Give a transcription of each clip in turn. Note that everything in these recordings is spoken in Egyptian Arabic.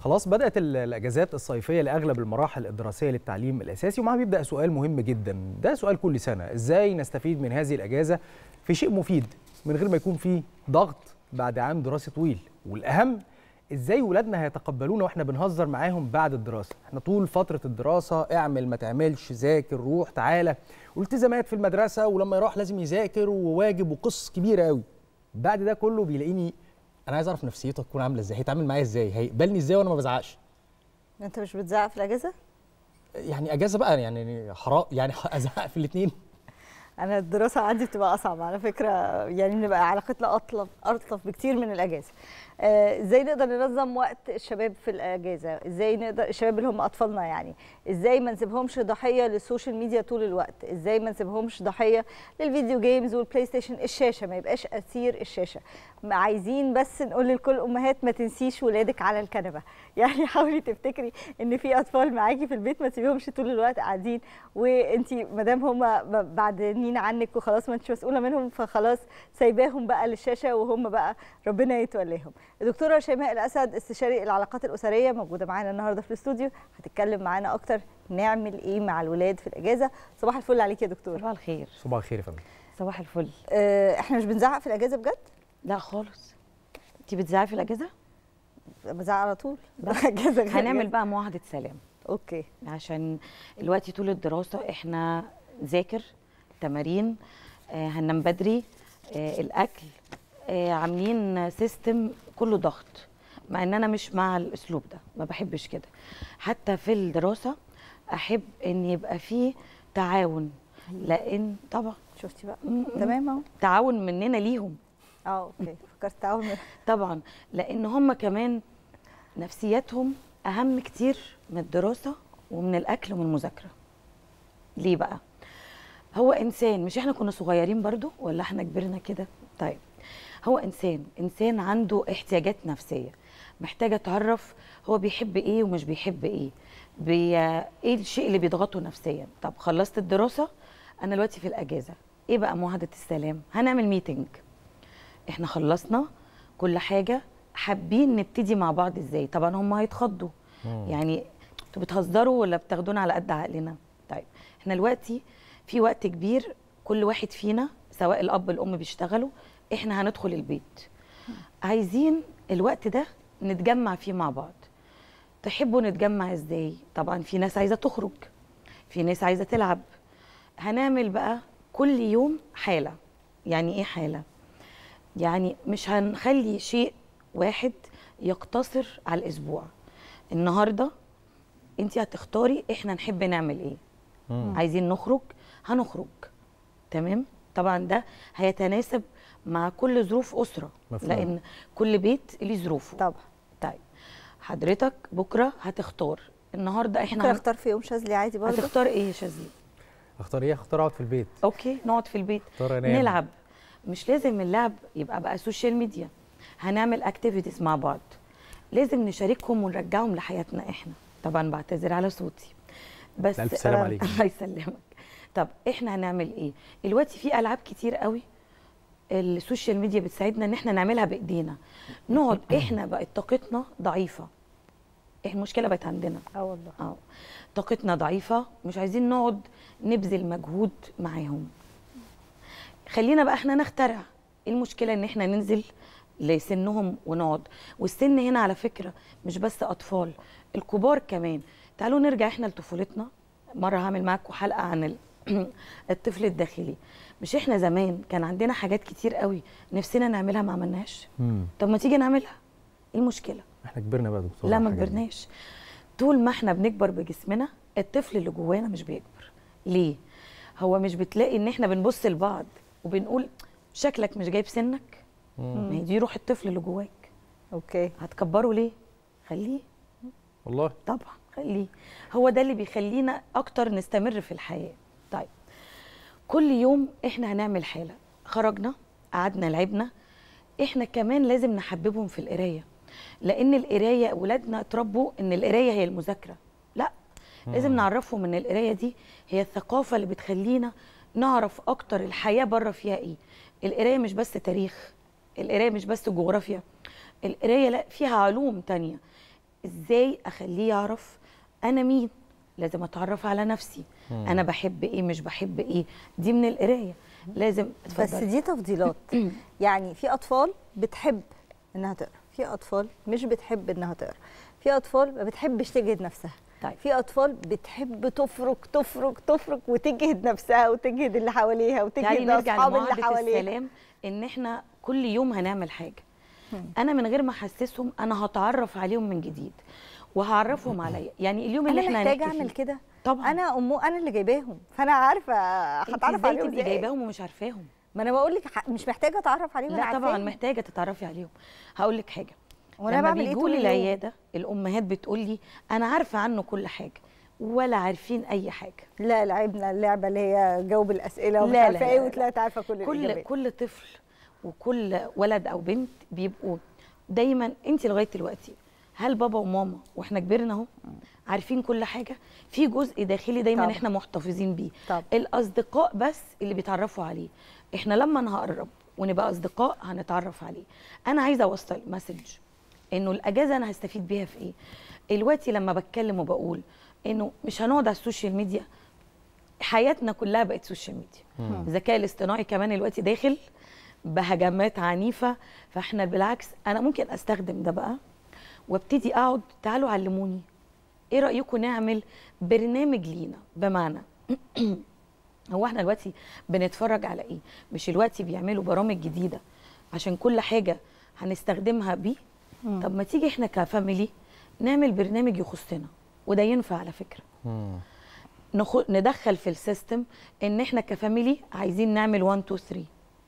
خلاص بدأت ال- الأجازات الصيفية لأغلب المراحل الدراسية للتعليم الأساسي ومعها بيبدأ سؤال مهم جدا ده سؤال كل سنة إزاي نستفيد من هذه الأجازة في شيء مفيد من غير ما يكون فيه ضغط بعد عام دراسي طويل والأهم إزاي ولادنا هيتقبلونا وإحنا بنهزر معاهم بعد الدراسة إحنا طول فترة الدراسة اعمل ما تعملش ذاكر روح تعالى والتزامات في المدرسة ولما يروح لازم يذاكر وواجب وقصص كبيرة قوي بعد ده كله بيلاقيني انا عايز اعرف نفسيته تكون عامله ازاي هيتعامل معايا ازاي هيقبلني ازاي وانا ما بزعقش انت مش بتزعق في الاجازه يعني اجازه بقى يعني حرام يعني ازعق في الاثنين انا الدراسه عندي بتبقى اصعب على فكره يعني بنبقى علاقتنا اطلب الطف بكتير من الاجازه آه، ازاي نقدر ننظم وقت الشباب في الاجازه ازاي نقدر الشباب اللي هم اطفالنا يعني ازاي ما نسيبهمش ضحيه للسوشيال ميديا طول الوقت ازاي ما نسيبهمش ضحيه للفيديو جيمز والبلاي ستيشن الشاشه ما يبقاش اسير الشاشه ما عايزين بس نقول لكل الامهات ما تنسيش ولادك على الكنبه يعني حاولي تفتكري ان في اطفال معاكي في البيت ما تسيبيهمش طول الوقت قاعدين وانت ما دام هم بعدين عنك وخلاص ما انتش مسؤوله منهم فخلاص سايباهم بقى للشاشه وهم بقى ربنا يتولاهم الدكتوره شيماء الاسد استشاري العلاقات الاسريه موجوده معانا النهارده في الاستوديو هتتكلم معانا اكتر نعمل ايه مع الولاد في الاجازه صباح الفل عليك يا دكتور صباح الخير صباح الخير يا فندم صباح الفل اه احنا مش بنزعق في الاجازه بجد لا خالص انت بتزعقي في الاجازه بزعق على طول اجازه غير هنعمل أجازة. بقى معاهده سلام اوكي عشان الوقت طول الدراسه احنا ذاكر تمارين آه هننام بدري آه الاكل آه عاملين سيستم كله ضغط مع ان انا مش مع الاسلوب ده ما بحبش كده حتى في الدراسه احب ان يبقى فيه تعاون لان طبعا شفتي بقى م- م. تمام اهو تعاون مننا ليهم اه اوكي فكرت تعاون طبعا لان هم كمان نفسياتهم اهم كتير من الدراسه ومن الاكل ومن المذاكره ليه بقى هو انسان مش احنا كنا صغيرين برضو ولا احنا كبرنا كده طيب هو انسان انسان عنده احتياجات نفسيه محتاجه تعرف هو بيحب ايه ومش بيحب ايه بي... ايه الشيء اللي بيضغطه نفسيا طب خلصت الدراسه انا دلوقتي في الاجازه ايه بقى معاهده السلام هنعمل ميتنج احنا خلصنا كل حاجه حابين نبتدي مع بعض ازاي طبعا هم هيتخضوا يعني انتوا بتهزروا ولا بتاخدونا على قد عقلنا طيب احنا دلوقتي في وقت كبير كل واحد فينا سواء الاب الام بيشتغلوا احنا هندخل البيت عايزين الوقت ده نتجمع فيه مع بعض تحبوا نتجمع ازاي طبعا في ناس عايزه تخرج في ناس عايزه تلعب هنعمل بقى كل يوم حاله يعني ايه حاله يعني مش هنخلي شيء واحد يقتصر على الاسبوع النهارده انت هتختاري احنا نحب نعمل ايه عايزين نخرج هنخرج تمام طبعا ده هيتناسب مع كل ظروف اسره مفهوم. لان كل بيت ليه ظروفه طبعا طيب حضرتك بكره هتختار النهارده ممكن احنا هن... اختار في يوم شاذلي عادي برضه هتختار ايه يا شاذلي اختار ايه اختار اقعد في البيت اوكي نقعد في البيت اختار انام نلعب مش لازم اللعب يبقى بقى سوشيال ميديا هنعمل اكتيفيتيز مع بعض لازم نشاركهم ونرجعهم لحياتنا احنا طبعا بعتذر على صوتي بس ألف سلام آه، عليك. الله يسلمك طب احنا هنعمل ايه دلوقتي في العاب كتير قوي السوشيال ميديا بتساعدنا ان احنا نعملها بايدينا نقعد احنا بقت طاقتنا ضعيفه إيه المشكله بقت عندنا اه والله اه طاقتنا ضعيفه مش عايزين نقعد نبذل مجهود معاهم خلينا بقى احنا نخترع ايه المشكله ان احنا ننزل لسنهم ونقعد والسن هنا على فكره مش بس اطفال الكبار كمان تعالوا نرجع احنا لطفولتنا مره هعمل معاكم حلقه عن ال- الطفل الداخلي مش احنا زمان كان عندنا حاجات كتير قوي نفسنا نعملها ما عملناش مم. طب ما تيجي نعملها ايه المشكله احنا كبرنا بقى يا دكتور لا على ما الحاجات دي. كبرناش طول ما احنا بنكبر بجسمنا الطفل اللي جوانا مش بيكبر ليه هو مش بتلاقي ان احنا بنبص لبعض وبنقول شكلك مش جايب سنك ما هي دي روح الطفل اللي جواك اوكي هتكبره ليه خليه والله طبعا خليه هو ده اللي بيخلينا اكتر نستمر في الحياه طيب كل يوم احنا هنعمل حاله خرجنا قعدنا لعبنا احنا كمان لازم نحببهم في القرايه لان القرايه اولادنا اتربوا ان القرايه هي المذاكره لا لازم نعرفهم ان القرايه دي هي الثقافه اللي بتخلينا نعرف اكتر الحياه بره فيها ايه القرايه مش بس تاريخ القرايه مش بس جغرافيا القرايه لا فيها علوم تانية ازاي اخليه يعرف انا مين لازم اتعرف على نفسي مم. انا بحب ايه مش بحب ايه دي من القرايه لازم بس اتفضلي. دي تفضيلات يعني في اطفال بتحب انها تقرا في اطفال مش بتحب انها تقرا في اطفال ما بتحبش تجهد نفسها طيب في اطفال بتحب تفرك تفرك تفرك وتجهد نفسها وتجهد اللي حواليها تعالي وتجهد نرجع اصحاب اللي لمعاهده حواليها السلام ان احنا كل يوم هنعمل حاجه انا من غير ما احسسهم انا هتعرف عليهم من جديد وهعرفهم عليا يعني اليوم اللي انا احنا محتاجه هنحكي اعمل فيه كده طبعا انا امه انا اللي جايباهم فانا عارفه انت هتعرف ازاي عليهم تبقي ازاي جايباهم ومش عارفاهم ما انا بقول لك ح- مش محتاجه اتعرف عليهم أنا لا طبعا عارفاهم. محتاجه تتعرفي عليهم هقول لك حاجه وانا لما بعمل ايه بيجوا طول لي اليوم العياده الامهات بتقول لي انا عارفه عنه كل حاجه ولا عارفين اي حاجه لا لعبنا اللعبه اللي هي جاوب الاسئله ومش لا، لا، عارفه ايه لا، لا. وطلعت عارفه كل كل الاجابات كل طفل وكل ولد او بنت بيبقوا دايما انت لغايه دلوقتي هل بابا وماما واحنا كبرنا اهو عارفين كل حاجه في جزء داخلي دايما طبعا. احنا محتفظين بيه طبعا. الاصدقاء بس اللي بيتعرفوا عليه احنا لما نقرب ونبقى اصدقاء هنتعرف عليه انا عايزه اوصل مسج انه الاجازه انا هستفيد بيها في ايه دلوقتي لما بتكلم وبقول انه مش هنقعد على السوشيال ميديا حياتنا كلها بقت سوشيال ميديا الذكاء الاصطناعي كمان دلوقتي داخل بهجمات عنيفه فاحنا بالعكس انا ممكن استخدم ده بقى وابتدي اقعد تعالوا علموني ايه رايكم نعمل برنامج لينا بمعنى هو احنا دلوقتي بنتفرج على ايه مش دلوقتي بيعملوا برامج جديده عشان كل حاجه هنستخدمها بيه طب ما تيجي احنا كفاميلي نعمل برنامج يخصنا وده ينفع على فكره مم. نخ... ندخل في السيستم ان احنا كفاميلي عايزين نعمل 1 2 3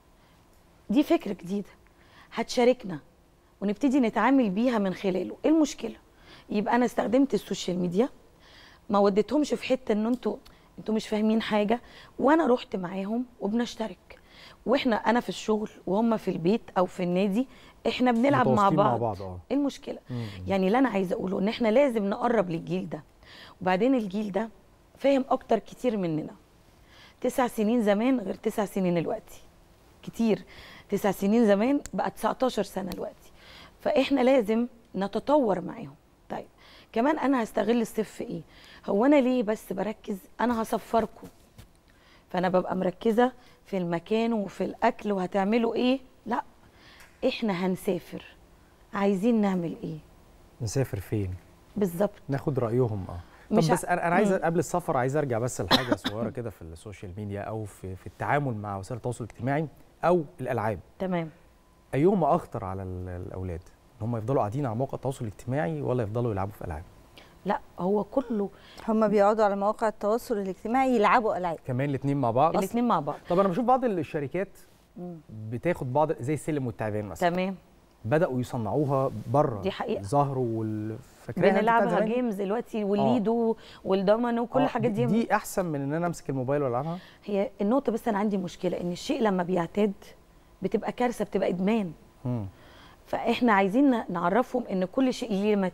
دي فكره جديده هتشاركنا ونبتدي نتعامل بيها من خلاله ايه المشكله يبقى انا استخدمت السوشيال ميديا ما وديتهمش في حته ان انتوا انتوا مش فاهمين حاجه وانا رحت معاهم وبنشترك واحنا انا في الشغل وهم في البيت او في النادي احنا بنلعب مع متواصلين بعض مع بعض اه ايه المشكله مم. يعني اللي انا عايزه اقوله ان احنا لازم نقرب للجيل ده وبعدين الجيل ده فاهم اكتر كتير مننا تسع سنين زمان غير تسع سنين دلوقتي كتير تسع سنين زمان بقى 19 سنه دلوقتي فاحنا لازم نتطور معاهم طيب كمان انا هستغل الصيف في ايه هو انا ليه بس بركز انا هسفركم فانا ببقى مركزه في المكان وفي الاكل وهتعملوا ايه لا احنا هنسافر عايزين نعمل ايه نسافر فين بالظبط ناخد رايهم اه طب مش ع- بس انا انا عايز مم. قبل السفر عايز ارجع بس لحاجه صغيره كده في السوشيال ميديا او في في التعامل مع وسائل التواصل الاجتماعي او الالعاب تمام ايهما اخطر على ال- الاولاد ان هم يفضلوا قاعدين على مواقع التواصل الاجتماعي ولا يفضلوا يلعبوا في العاب لا هو كله هم بيقعدوا على مواقع التواصل الاجتماعي يلعبوا العاب كمان الاثنين مع بعض الاثنين مع بعض طب انا بشوف بعض الشركات مم. بتاخد بعض زي السلم والتعبان مثلا تمام بداوا يصنعوها بره دي حقيقة. الزهر وال فاكرينها أنت بتاعت بنلعبها زمان؟ جيمز دلوقتي والليدو والدومينو وكل آه، الحاجات دي, دي احسن من ان انا امسك الموبايل والعبها هي النقطه بس انا عندي مشكله ان الشيء لما بيعتاد بتبقى كارثه بتبقى ادمان مم. فاحنا عايزين ن- نعرفهم ان كل شيء ليه ليميت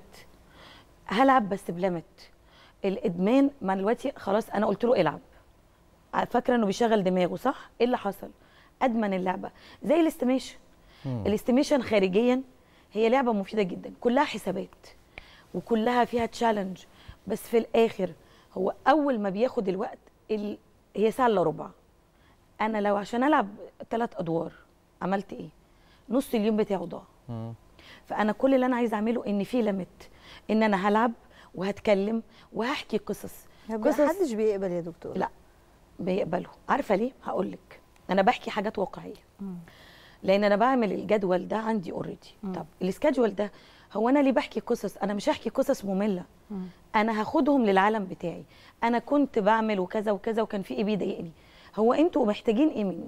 هلعب بس بليميت الادمان ما دلوقتي خلاص انا قلت له العب ع- فاكره انه بيشغل دماغه صح ايه اللي حصل ادمن اللعبه زي الاستيميشن مم. الاستيميشن خارجيا هي لعبه مفيده جدا كلها حسابات وكلها فيها تشالنج بس في الاخر هو اول ما بياخد الوقت ال... هي ساعه الا ربع انا لو عشان العب ثلاث ادوار عملت ايه نص اليوم بتاعه ضاع مم. فانا كل اللي انا عايزه اعمله ان في ليميت ان انا هلعب وهتكلم وهحكي قصص قصص محدش بيقبل يا دكتور لا بيقبلوا عارفه ليه هقول لك انا بحكي حاجات واقعيه لان انا بعمل الجدول ده عندي اوريدي طب السكادجول ده هو انا ليه بحكي قصص انا مش هحكي قصص ممله انا هاخدهم للعالم بتاعي انا كنت بعمل وكذا وكذا وكان في ايه بيضايقني هو انتوا محتاجين ايه مني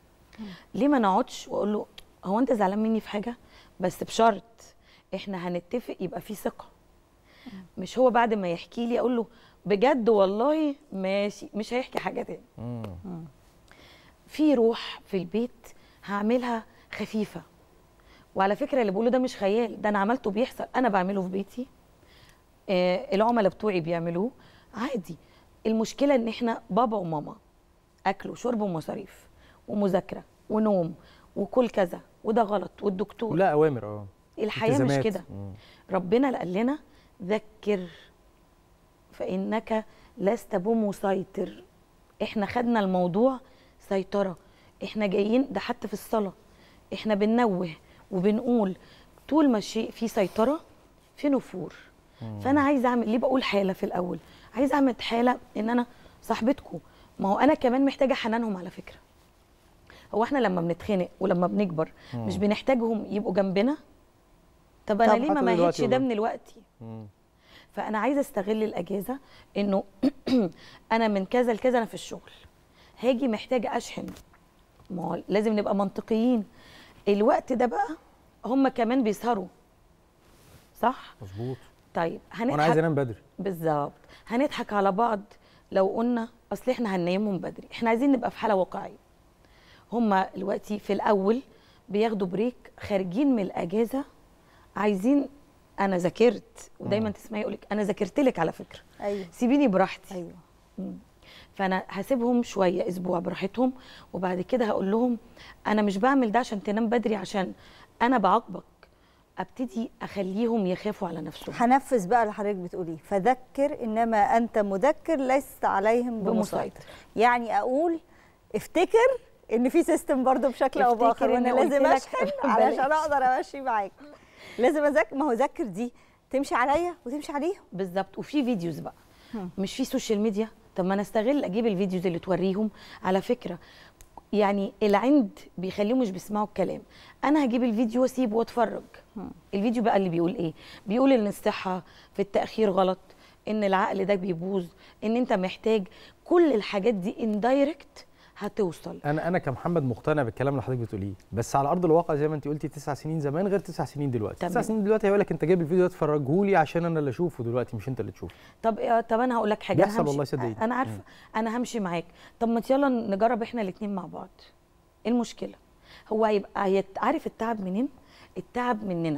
ليه ما نقعدش واقول له هو انت زعلان مني في حاجه بس بشرط احنا هنتفق يبقى في ثقه مش هو بعد ما يحكي لي اقول له بجد والله ماشي مش هيحكي حاجه تاني مم. في روح في البيت هعملها خفيفه وعلى فكره اللي بقوله ده مش خيال ده انا عملته بيحصل انا بعمله في بيتي آه العملاء بتوعي بيعملوه عادي المشكله ان احنا بابا وماما اكل وشرب ومصاريف ومذاكره ونوم وكل كذا وده غلط والدكتور كلها اوامر اه الحياه مش التزامات. كده مم. ربنا اللي قال لنا ذكر فانك لست بمسيطر احنا خدنا الموضوع سيطره احنا جايين ده حتى في الصلاه احنا بننوه وبنقول طول ما الشيء فيه سيطره في نفور فانا عايزه اعمل ليه بقول حاله في الاول عايزه اعمل حاله ان انا صاحبتكم ما هو انا كمان محتاجه حنانهم على فكره هو احنا لما بنتخنق ولما بنكبر مش بنحتاجهم يبقوا جنبنا طب انا طب ليه ما حتى دلوقتي مهدش ده والله. من الوقت فانا عايزه استغل الاجازه انه انا من كذا لكذا انا في الشغل هاجي محتاجه اشحن ما هو لازم نبقى منطقيين الوقت ده بقى هم كمان بيسهروا صح مظبوط طيب وانا عايز هنضحك انام بدري بالظبط هنضحك على بعض لو قلنا اصل احنا هننيمهم بدري احنا عايزين نبقى في حاله واقعيه هما دلوقتي في الاول بياخدوا بريك خارجين من الاجازه عايزين انا ذاكرت ودايما تسمعي يقولك انا ذاكرت لك على فكره ايوه سيبيني براحتي ايوه فانا هسيبهم شويه اسبوع براحتهم وبعد كده هقول لهم انا مش بعمل ده عشان تنام بدري عشان انا بعاقبك ابتدي اخليهم يخافوا على نفسهم هنفذ بقى اللي حضرتك بتقوليه فذكر انما انت مذكر لست عليهم بمسيطر بمسيطر. يعني اقول افتكر ان في سيستم برضو بشكل او افتكر باخر وانا إني قلت لازم لك اشحن بلاش. علشان اقدر امشي معاك لازم اذاكر ما هو ذاكر دي تمشي عليا وتمشي عليهم بالظبط وفي فيديوز بقى مش في سوشيال ميديا طب ما انا استغل اجيب الفيديوز اللي توريهم على فكره يعني العند بيخليهم مش بيسمعوا الكلام انا هجيب الفيديو واسيبه واتفرج الفيديو بقى اللي بيقول ايه بيقول ان الصحه في التاخير غلط ان العقل ده بيبوظ ان انت محتاج كل الحاجات دي اندايركت هتوصل انا انا كمحمد مقتنع بالكلام اللي حضرتك بتقوليه بس على ارض الواقع زي ما انت قلتي تسع سنين زمان غير تسع سنين دلوقتي تمام. تسع سنين دلوقتي هيقول لك انت جايب الفيديو ده تفرجه لي عشان انا اللي اشوفه دلوقتي مش انت اللي تشوفه طب آه، طب انا هقول لك حاجه أنا بيحصل همشي- والله صدقيني. انا عارفه انا همشي معاك طب ما يلا نجرب احنا الاثنين مع بعض ايه المشكله هو هيبقى هيت- عارف التعب منين التعب مننا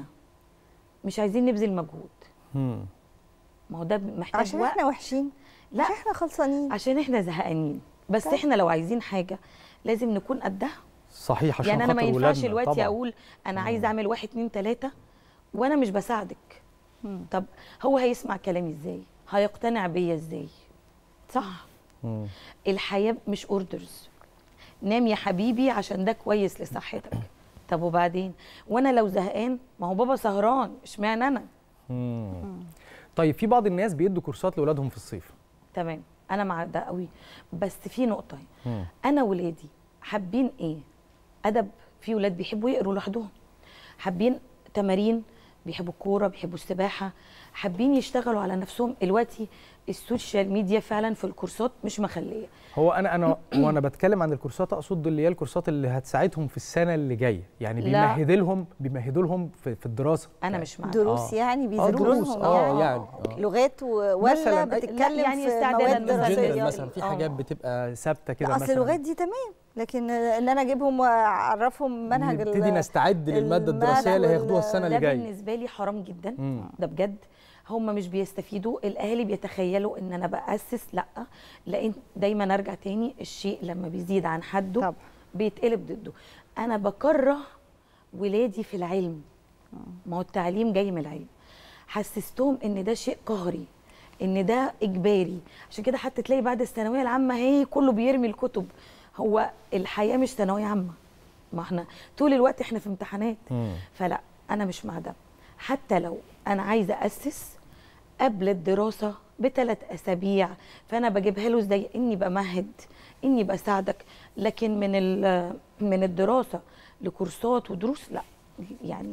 مش عايزين نبذل مجهود مم. ما هو ده محتاج عشان وقت احنا وحشين لا عشان احنا خلصانين عشان احنا زهقانين بس طيب. احنا لو عايزين حاجه لازم نكون قدها صحيح عشان يعني انا ما خاطر ينفعش ولادنا دلوقتي طبعاً. اقول انا عايز اعمل واحد اتنين تلاته وانا مش بساعدك طب هو هيسمع كلامي ازاي هيقتنع بيا ازاي صح مم. الحياه مش اوردرز نام يا حبيبي عشان ده كويس لصحتك طب وبعدين وانا لو زهقان ما هو بابا سهران اشمعنى انا مم. طيب في بعض الناس بيدوا كورسات لاولادهم في الصيف تمام انا مع ده قوي بس في نقطه مم. انا ولادي حابين ايه ادب في ولاد بيحبوا يقروا لوحدهم حابين تمارين بيحبوا الكوره بيحبوا السباحه حابين يشتغلوا على نفسهم دلوقتي السوشيال ميديا فعلا في الكورسات مش مخليه هو انا انا وانا بتكلم عن الكورسات اقصد اللي هي الكورسات اللي هتساعدهم في السنه اللي جايه يعني لا. بيمهد لهم بيمهدوا لهم في, في الدراسه انا مش مع ده. دروس آه. يعني بيذاكروا دروس، لهم آه، يعني, يعني، آه. لغات و... ولا مثلاً، بتتكلم يعني في استعدادا مواد مثلاً. دراسيه جنرال مثلا في آه. حاجات بتبقى ثابته كده لا، اصل مثلا اللغات دي تمام لكن ان انا اجيبهم واعرفهم منهج ال- نبتدي نستعد للماده الدراسيه اللي المادة هياخدوها السنه ده اللي جايه بالنسبه لي حرام جدا مم. ده بجد هم مش بيستفيدوا الاهالي بيتخيلوا ان انا باسس لا لان دايما ارجع تاني الشيء لما بيزيد عن حده طبعا. بيتقلب ضده انا بكره ولادي في العلم ما هو التعليم جاي من العلم حسستهم ان ده شيء قهري ان ده اجباري عشان كده حتى تلاقي بعد الثانويه العامه هي كله بيرمي الكتب هو الحياه مش ثانويه عامه ما احنا طول الوقت احنا في امتحانات مم. فلا انا مش مع ده حتى لو انا عايزه اسس قبل الدراسه بثلاث اسابيع فانا بجيبها له ازاي اني بمهد اني بساعدك لكن من ال- من الدراسه لكورسات ودروس لا يعني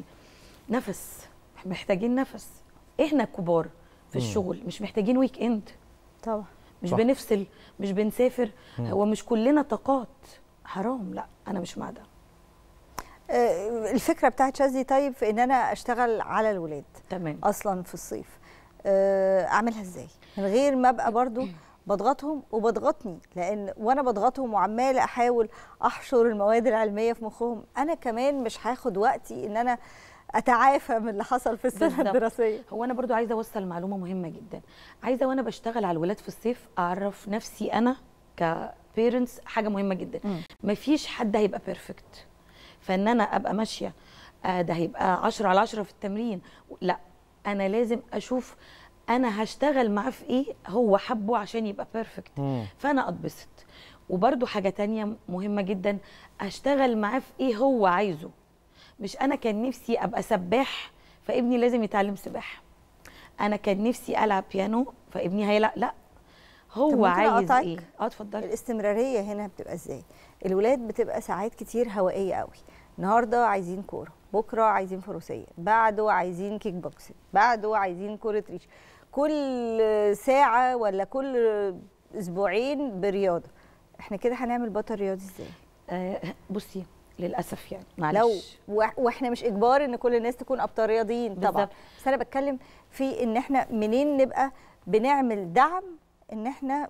نفس محتاجين نفس احنا الكبار في الشغل مش محتاجين ويك اند طبعا مش صح. بنفصل مش بنسافر هو مش كلنا طاقات حرام لا انا مش مع ده آه، الفكره بتاعت شاذلي طيب في ان انا اشتغل على الولاد تمام اصلا في الصيف آه، اعملها ازاي من غير ما ابقى برضو بضغطهم وبضغطني لان وانا بضغطهم وعمال احاول احشر المواد العلميه في مخهم انا كمان مش هاخد وقتي ان انا اتعافى من اللي حصل في السنه بالظبط. الدراسيه هو انا برضو عايزه اوصل معلومه مهمه جدا عايزه وانا بشتغل على الولاد في الصيف اعرف نفسي انا كبيرنتس حاجه مهمه جدا مم. مفيش حد هيبقى بيرفكت فان انا ابقى ماشيه آه ده هيبقى 10 على 10 في التمرين لا انا لازم اشوف انا هشتغل معاه في ايه هو حبه عشان يبقى بيرفكت مم. فانا اتبسط وبرده حاجه تانية مهمه جدا اشتغل معاه في ايه هو عايزه مش انا كان نفسي ابقى سباح فابني لازم يتعلم سباحه انا كان نفسي العب بيانو فابني هيلعب لا طب هو ممكن عايز أقطعك؟ ايه اه اتفضلي الاستمراريه هنا بتبقى ازاي الولاد بتبقى ساعات كتير هوائيه قوي النهارده عايزين كوره بكره عايزين فروسيه بعده عايزين كيك بوكسنج بعده عايزين كره ريش كل ساعه ولا كل اسبوعين برياضه احنا كده هنعمل بطل رياضي ازاي آه بصي للاسف يعني لو معلش وإح- واحنا مش اجبار ان كل الناس تكون ابطال رياضيين طبعا بالظبط. بس انا بتكلم في ان احنا منين نبقى بنعمل دعم ان احنا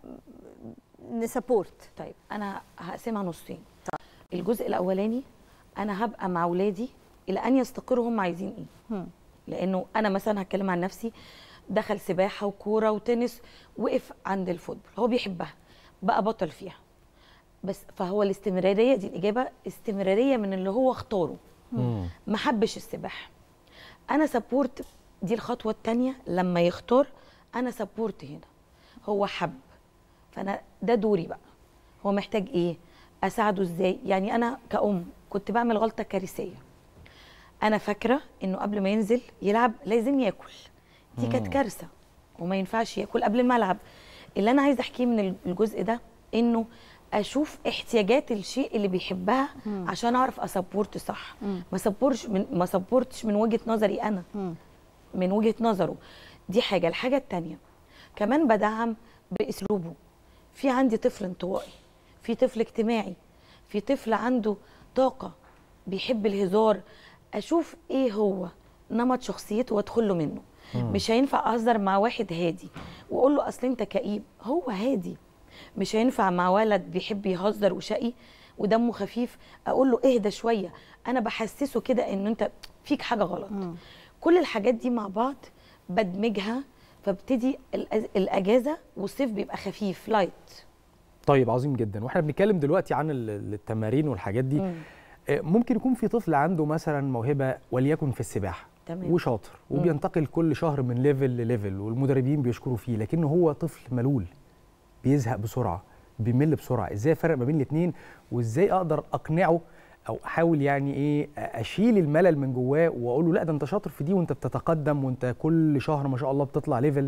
نسبورت طيب انا هقسمها نصين الجزء الاولاني انا هبقى مع اولادي الى ان يستقروا هم عايزين ايه هم. لانه انا مثلا هتكلم عن نفسي دخل سباحه وكوره وتنس وقف عند الفوتبول هو بيحبها بقى بطل فيها بس فهو الاستمراريه دي الاجابه استمراريه من اللي هو اختاره مم. ما حبش السباحه انا سبورت دي الخطوه الثانيه لما يختار انا سبورت هنا هو حب فانا ده دوري بقى هو محتاج ايه اساعده ازاي يعني انا كأم كنت بعمل غلطه كارثيه انا فاكره انه قبل ما ينزل يلعب لازم ياكل دي كانت كارثه وما ينفعش ياكل قبل الملعب اللي انا عايزه احكيه من الجزء ده انه اشوف احتياجات الشيء اللي بيحبها عشان اعرف اسبورت صح ما سبورتش من ما سبورتش من وجهه نظري انا مم. من وجهه نظره دي حاجه الحاجه التانية كمان بدعم باسلوبه في عندي طفل انطوائي في طفل اجتماعي في طفل عنده طاقه بيحب الهزار اشوف ايه هو نمط شخصيته وادخل له منه مش هينفع اهزر مع واحد هادي واقول له اصل انت كئيب هو هادي مش هينفع مع ولد بيحب يهزر وشقي ودمه خفيف اقول له اهدى شويه انا بحسسه كده ان انت فيك حاجه غلط كل الحاجات دي مع بعض بدمجها فابتدي الأز- الاجازه والصيف بيبقى خفيف لايت طيب عظيم جدا واحنا بنتكلم دلوقتي عن ال- التمارين والحاجات دي مم. آه، ممكن يكون في طفل عنده مثلا موهبه وليكن في السباحه تمام. وشاطر وبينتقل كل شهر من ليفل لليفل والمدربين بيشكروا فيه لكنه هو طفل ملول بيزهق بسرعه بيمل بسرعه ازاي افرق ما بين الاثنين وازاي اقدر اقنعه او احاول يعني ايه اشيل الملل من جواه واقول له لا ده انت شاطر في دي وانت بتتقدم وانت كل شهر ما شاء الله بتطلع ليفل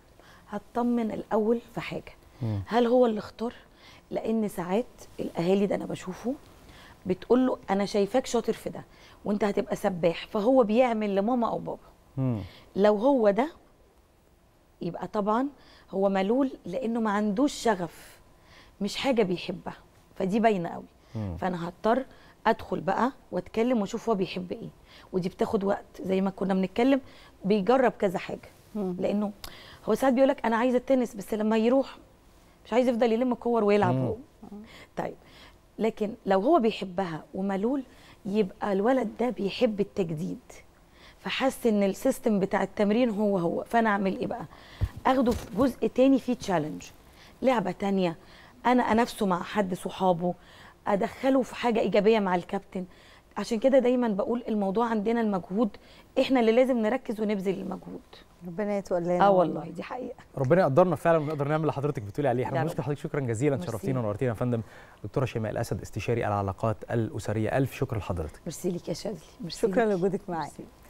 هطمن الاول في حاجه هل هو اللي اختار لان ساعات الاهالي ده انا بشوفه بتقول له انا شايفاك شاطر في ده وانت هتبقى سباح فهو بيعمل لماما او بابا مم. لو هو ده يبقى طبعا هو ملول لانه ما عندوش شغف مش حاجه بيحبها فدي باينه قوي مم. فانا هضطر ادخل بقى واتكلم واشوف هو بيحب ايه ودي بتاخد وقت زي ما كنا بنتكلم بيجرب كذا حاجه لانه هو ساعات بيقول لك انا عايز التنس بس لما يروح مش عايز يفضل يلم كور ويلعب مم. هو طيب لكن لو هو بيحبها وملول يبقى الولد ده بيحب التجديد فحس ان السيستم بتاع التمرين هو هو فانا اعمل ايه بقى اخده في جزء تاني فيه تشالنج لعبه تانية انا انافسه مع حد صحابه ادخله في حاجه ايجابيه مع الكابتن عشان كده دايما بقول الموضوع عندنا المجهود احنا اللي لازم نركز ونبذل المجهود ربنا يتولانا اه والله دي حقيقه ربنا يقدرنا فعلا ونقدر نعمل اللي حضرتك بتقولي عليه احنا يا بنشكر رب. حضرتك شكرا جزيلا ميرسي. شرفتينا ونورتينا يا فندم دكتوره شيماء الاسد استشاري العلاقات الاسريه الف شكر لحضرتك ميرسي لك يا شاذلي ميرسي شكرا ليكي. لوجودك معايا ميرسي.